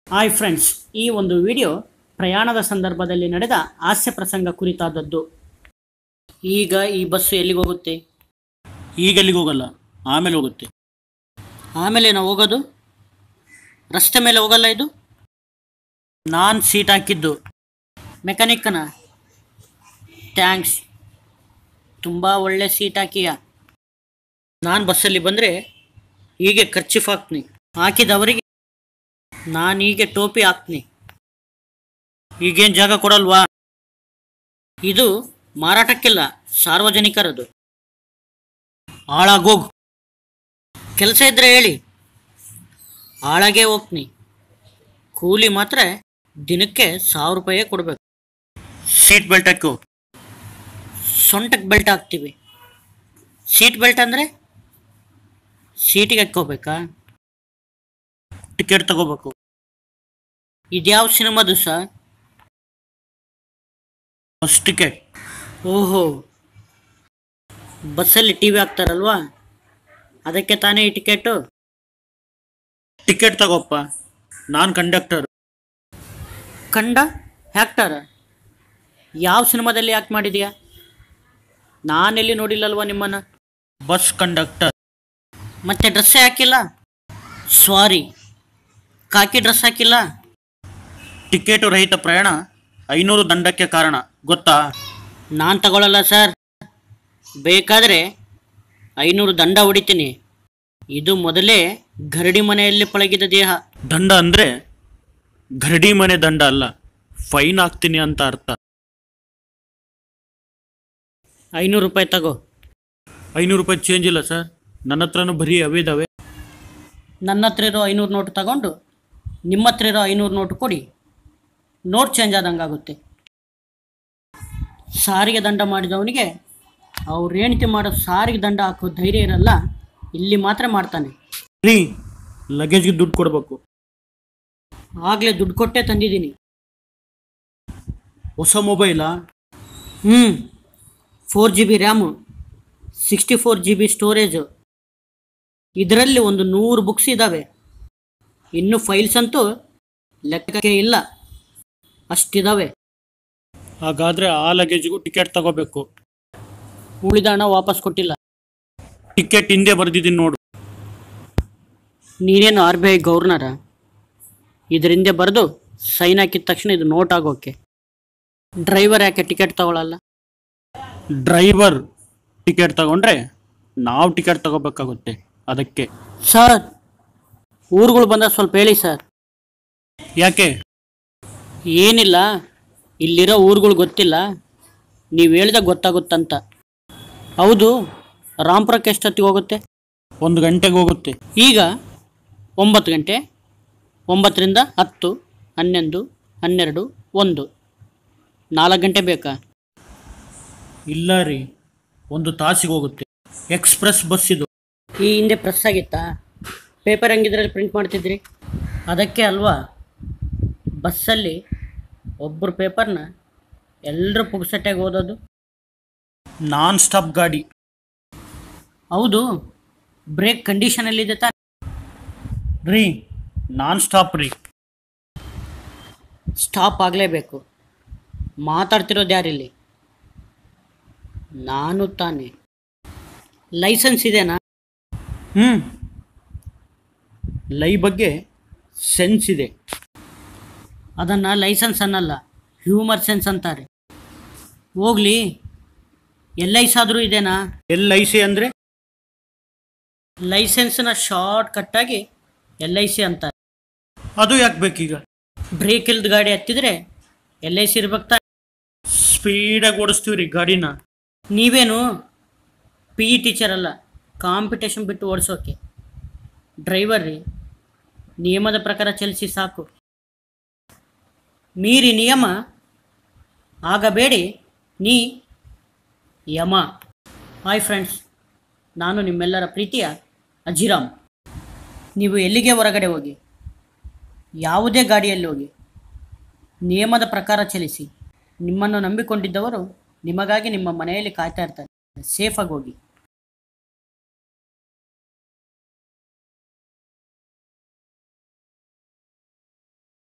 hi friends ಈ ಒಂದು video ಪ್ರಯಾಣದ ಸಂದರ್ಭದಲ್ಲಿ ನಡೆದ ಹಾಸ್ಯ ಪ್ರಸಂಗ ಕುರಿತಾದದ್ದು ಈಗ ಈ ಬಸ್ಸು ಎಲ್ಲಿಗೆ ಹೋಗುತ್ತೆ ಈಗ ಎಲ್ಲಿಗೆ ಹೋಗಲ್ಲ ಆಮೇಲೆ ಹೋಗುತ್ತೆ ಆಮೇಲೆ ನಾವು ಹೋಗೋದು ರಸ್ತೆ ಮೇಲೆ ಹೋಗಲ್ಲ ಇದು ನಾನು ಸೀಟ್ ಹಾಕಿದ್ದು ಮೆಕ್ಯಾನಿಕ್ಕನ ಥ್ಯಾಂಕ್ಸ್ ತುಂಬ ಒಳ್ಳೆ ಸೀಟ್ ಹಾಕಿಯ ನಾನು ಬಸ್ಸಲ್ಲಿ ಬಂದರೆ ಹೀಗೆ ಖರ್ಚಿಫ್ ಹಾಕ್ತೀನಿ ಹಾಕಿದವರಿಗೆ ನಾನು ಹೀಗೆ ಟೋಪಿ ಹಾಕ್ತೀನಿ ಈಗೇನು ಜಾಗ ಕೊಡಲ್ವಾ ಇದು ಮಾರಾಟಕ್ಕಿಲ್ಲ ಸಾರ್ವಜನಿಕರದು ಹಾಳಾಗೋಗು ಕೆಲಸ ಇದ್ದರೆ ಹೇಳಿ ಹಾಳಾಗೇ ಹೋಗ್ತೀನಿ ಕೂಲಿ ಮಾತ್ರ ದಿನಕ್ಕೆ ಸಾವಿರ ರೂಪಾಯೇ ಕೊಡಬೇಕು ಸೀಟ್ ಬೆಲ್ಟ್ ಹಾಕು ಸೊಂಟಕ್ಕೆ ಬೆಲ್ಟ್ ಹಾಕ್ತೀವಿ ಸೀಟ್ ಬೆಲ್ಟ್ ಅಂದರೆ ಸೀಟಿಗೆ ಹಾಕ್ಕೋಬೇಕಾ ಟಿಕೆಟ್ ತಗೋಬೇಕು ಇದ್ಯಾವ ಸಿನಿಮಾದು ಸರ್ ಬಸ್ ಟಿಕೆಟ್ ಓಹೋ ಬಸ್ಸಲ್ಲಿ ಟಿ ವಿ ಹಾಕ್ತಾರಲ್ವಾ ಅದಕ್ಕೆ ತಾನೇ ಈ ಟಿಕೆಟು ಟಿಕೆಟ್ ತಗೋಪ್ಪ ನಾನು ಕಂಡಕ್ಟರ್ ಕಂಡ ಹ್ಯಾಕ್ಟರ ಯಾವ ಸಿನಿಮಾದಲ್ಲಿ ಯಾಕೆ ಮಾಡಿದ್ಯಾ ನಾನೆಲ್ಲಿ ನೋಡಿಲ್ಲಲ್ವಾ ನಿಮ್ಮನ್ನು ಬಸ್ ಕಂಡಕ್ಟರ್ ಮತ್ತೆ ಡ್ರೆಸ್ಸೇ ಹಾಕಿಲ್ಲ ಸಾರಿ ಕಾಕಿ ಡ್ರೆಸ್ ಹಾಕಿಲ್ಲ ಟಿಕೆಟ್ ರಹಿತ ಪ್ರಯಾಣ ಐನೂರು ದಂಡಕ್ಕೆ ಕಾರಣ ಗೊತ್ತಾ ನಾನು ತಗೊಳ್ಳಲ್ಲ ಸರ್ ಬೇಕಾದರೆ ಐನೂರು ದಂಡ ಹೊಡಿತೀನಿ ಇದು ಮೊದಲೇ ಗರಡಿ ಮನೆಯಲ್ಲಿ ಪಳಗಿದ ದೇಹ ದಂಡ ಅಂದರೆ ಗರಡಿ ಮನೆ ದಂಡ ಅಲ್ಲ ಫೈನ್ ಹಾಕ್ತೀನಿ ಅಂತ ಅರ್ಥ ಐನೂರು ರೂಪಾಯಿ ತಗೋ ಐನೂರು ರೂಪಾಯಿ ಚೇಂಜ್ ಇಲ್ಲ ಸರ್ ನನ್ನ ಹತ್ರನೂ ಬರೀ ಅವೇ ಇದಾವೆ ನನ್ನ ಹತ್ರ ಇರೋ ಐನೂರು ನೋಟು ತಗೊಂಡು ನಿಮ್ಮ ಹತ್ರ ಇರೋ ಐನೂರು ನೋಟು ಕೊಡಿ ನೋಟ್ ಚೇಂಜ್ ಆದಂಗೆ ಆಗುತ್ತೆ ಸಾರಿಗೆ ದಂಡ ಮಾಡಿದವನಿಗೆ ಅವ್ರ ಹೆಂಡ್ತಿ ಮಾಡೋ ಸಾರಿಗೆ ದಂಡ ಹಾಕೋ ಧೈರ್ಯ ಇರಲ್ಲ ಇಲ್ಲಿ ಮಾತ್ರ ಮಾಡ್ತಾನೆ ರೀ ಲಗೇಜ್ಗೆ ದುಡ್ಡು ಕೊಡಬೇಕು ಆಗಲೇ ದುಡ್ಡು ಕೊಟ್ಟೇ ತಂದಿದ್ದೀನಿ ಹೊಸ ಮೊಬೈಲಾ ಹ್ಞೂ four G B RAM sixty four G B storage ಇದರಲ್ಲಿ ಒಂದು ನೂರು ಬುಕ್ಸ್ ಇದ್ದಾವೆ ಇನ್ನು ಫೈಲ್ಸ್ ಅಂತೂ ಲೆಕ್ಕಕ್ಕೆ ಇಲ್ಲ ಅಷ್ಟಿದ್ದಾವೆ ಹಾಗಾದರೆ ಆ ಲಗೇಜ್ಗೂ ಟಿಕೆಟ್ ತಗೋಬೇಕು ಉಳಿದ ಹಣ ವಾಪಸ್ ಕೊಟ್ಟಿಲ್ಲ ಟಿಕೆಟ್ ಹಿಂದೆ ಬರ್ದಿದ್ದೀನಿ ನೋಡು ನೀನೇನು ಆರ್ ಬಿ ಐ ಗವರ್ನರ ಇದರಿಂದ ಬರೆದು ಸೈನ್ ಹಾಕಿದ ತಕ್ಷಣ ಇದು ನೋಟ್ ಆಗೋಕೆ ಡ್ರೈವರ್ ಯಾಕೆ ಟಿಕೆಟ್ ತಗೊಳ್ಳಲ್ಲ ಡ್ರೈವರ್ ಟಿಕೆಟ್ ತಗೊಂಡ್ರೆ ನಾವು ಟಿಕೆಟ್ ತಗೋಬೇಕಾಗುತ್ತೆ ಅದಕ್ಕೆ ಸರ್ ಊರುಗಳು ಬಂದಾಗ ಸ್ವಲ್ಪ ಹೇಳಿ ಸರ್ ಯಾಕೆ ಏನಿಲ್ಲ ಇಲ್ಲಿರೋ ಊರುಗಳು ಗೊತ್ತಿಲ್ಲ ನೀವು ಹೇಳ್ದಾಗ ಗೊತ್ತಾಗುತ್ತಂತ ಹೌದು ರಾಮ್ಪುರಕ್ಕೆ ಎಷ್ಟೊತ್ತಿಗೆ ಹೋಗುತ್ತೆ ಒಂದು ಗಂಟೆಗೆ ಹೋಗುತ್ತೆ ಈಗ ಒಂಬತ್ತು ಗಂಟೆ ಒಂಬತ್ತರಿಂದ ಹತ್ತು ಹನ್ನೊಂದು ಹನ್ನೆರಡು ಒಂದು ನಾಲ್ಕು ಗಂಟೆ ಬೇಕಾ ಇಲ್ಲ ರೀ ಒಂದು ತಾಸಿಗೆ ಹೋಗುತ್ತೆ ಎಕ್ಸ್ಪ್ರೆಸ್ ಬಸ್ ಇದು ಈ ಹಿಂದೆ ಪ್ರೆಸ್ ಆಗಿತ್ತಾ ಪೇಪರ್ ಹಂಗಿದ್ರಲ್ಲಿ ಪ್ರಿಂಟ್ ಮಾಡ್ತಿದ್ರಿ ಅದಕ್ಕೆ ಅಲ್ವಾ ಬಸ್ಸಲ್ಲಿ ಒಬ್ಬರು ಪೇಪರ್ನ ಎಲ್ಲರೂ ಪುಗ್ಸಟ್ಟೆಗೆ ಓದೋದು ನಾನ್ ಸ್ಟಾಪ್ ಗಾಡಿ ಹೌದು ಬ್ರೇಕ್ ಕಂಡೀಷನಲ್ಲಿದೆ ತಾನೆ ರೀ ನಾನ್ ಸ್ಟಾಪ್ ರೀ ಸ್ಟಾಪ್ ಆಗಲೇಬೇಕು ಮಾತಾಡ್ತಿರೋದು ಯಾರಿಲ್ಲಿ ನಾನು ತಾನೆ ಲೈಸೆನ್ಸ್ ಇದೆನಾ ಹ್ಞೂ ಲೈ ಬಗ್ಗೆ ಸೆನ್ಸ್ ಇದೆ ಅದನ್ನು ಲೈಸೆನ್ಸ್ ಅನ್ನಲ್ಲ ಹ್ಯೂಮರ್ ಸೆನ್ಸ್ ಅಂತಾರೆ ಹೋಗ್ಲಿ ಎಲ್ ಐಸ್ ಆದರೂ ಇದೆನಾ ಎಲ್ ಐ ಸಿ ಅಂದರೆ ಲೈಸೆನ್ಸ್ನ ಶಾರ್ಟ್ ಕಟ್ಟಾಗಿ ಎಲ್ ಐ ಸಿ ಅಂತಾರೆ ಅದು ಯಾಕೆ ಬೇಕೀಗ ಬ್ರೇಕ್ ಇಲ್ದ ಗಾಡಿ ಹತ್ತಿದ್ರೆ ಎಲ್ ಐ ಸಿ ಇರ್ಬೇಕು ತಾನೆ ಸ್ಪೀಡಾಗಿ ಓಡಿಸ್ತೀವಿ ರೀ ಗಾಡಿನ ನೀವೇನು ಪಿ ಇ ಟೀಚರ್ ಅಲ್ಲ ಕಾಂಪಿಟೇಷನ್ ಬಿಟ್ಟು ಓಡಿಸೋಕೆ ಡ್ರೈವರ್ ರೀ ನಿಯಮದ ಪ್ರಕಾರ ಚಲಿಸಿ ಸಾಕು ಮೀರಿ ನಿಯಮ ಆಗಬೇಡಿ ನೀ ಯಮ ಹಾಯ್ ಫ್ರೆಂಡ್ಸ್ ನಾನು ನಿಮ್ಮೆಲ್ಲರ ಪ್ರೀತಿಯ ಅಜಿರಾಮ್ ನೀವು ಎಲ್ಲಿಗೆ ಹೊರಗಡೆ ಹೋಗಿ ಯಾವುದೇ ಗಾಡಿಯಲ್ಲಿ ಹೋಗಿ ನಿಯಮದ ಪ್ರಕಾರ ಚಲಿಸಿ ನಿಮ್ಮನ್ನು ನಂಬಿಕೊಂಡಿದ್ದವರು ನಿಮಗಾಗಿ ನಿಮ್ಮ ಮನೆಯಲ್ಲಿ ಕಾಯ್ತಾ ಇರ್ತಾರೆ ಸೇಫಾಗಿ ಹೋಗಿ